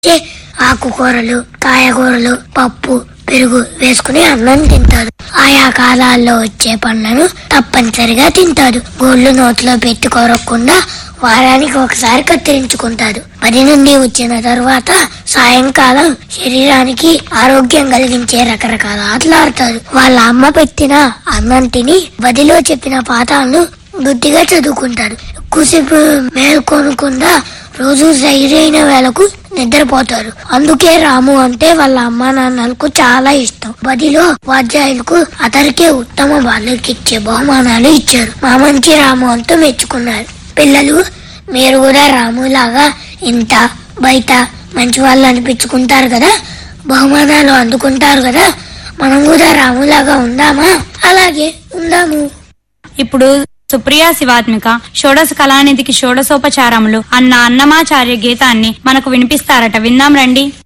చే ఆకుకూరలు కాయగూరలు పప్పు పెరుగు వేసుకుని అన్నం తింటాడు ఆయా కాలాల్లో వచ్చే పండ్లను తప్పనిసరిగా తింటాడు గోళ్ళు నోట్లో పెట్టి కొరక్కుండా వారానికి ఒకసారి కత్తిరించుకుంటాడు పని నుండి వచ్చిన తరువాత సాయంకాలం శరీరానికి ఆరోగ్యం కలిగించే రకరకాల ఆటలు ఆడతాడు వాళ్ళ అమ్మ పెట్టిన అన్నం తిని బదిలో చెప్పిన పాఠాలను బుద్ధిగా చదువుకుంటాడు కుసేపు మేల్కొనకుండా రోజు సరైన వేళకు నిద్రపోతారు అందుకే రాము అంటే వాళ్ళ అమ్మా నాన్నలకు చాలా ఇష్టం బదిలో ఉపాధ్యాయులకు అతనికే ఉత్తమ బాలికిచ్చే బహుమానాలు ఇచ్చారు మా మంచి రాము అంటూ మెచ్చుకున్నారు పిల్లలు మీరు కూడా రాములాగా ఇంత బయట మంచి వాళ్ళు అనిపించుకుంటారు కదా బహుమానాలు అందుకుంటారు కదా మనం కూడా రాములాగా ఉందామా అలాగే ఉందాము ఇప్పుడు సుప్రియ శివాత్మిక షోడశ కళానిధికి షోడశోపచారములు అన్న అన్నమాచార్య గీతాన్ని మనకు వినిపిస్తారట విందాం రండి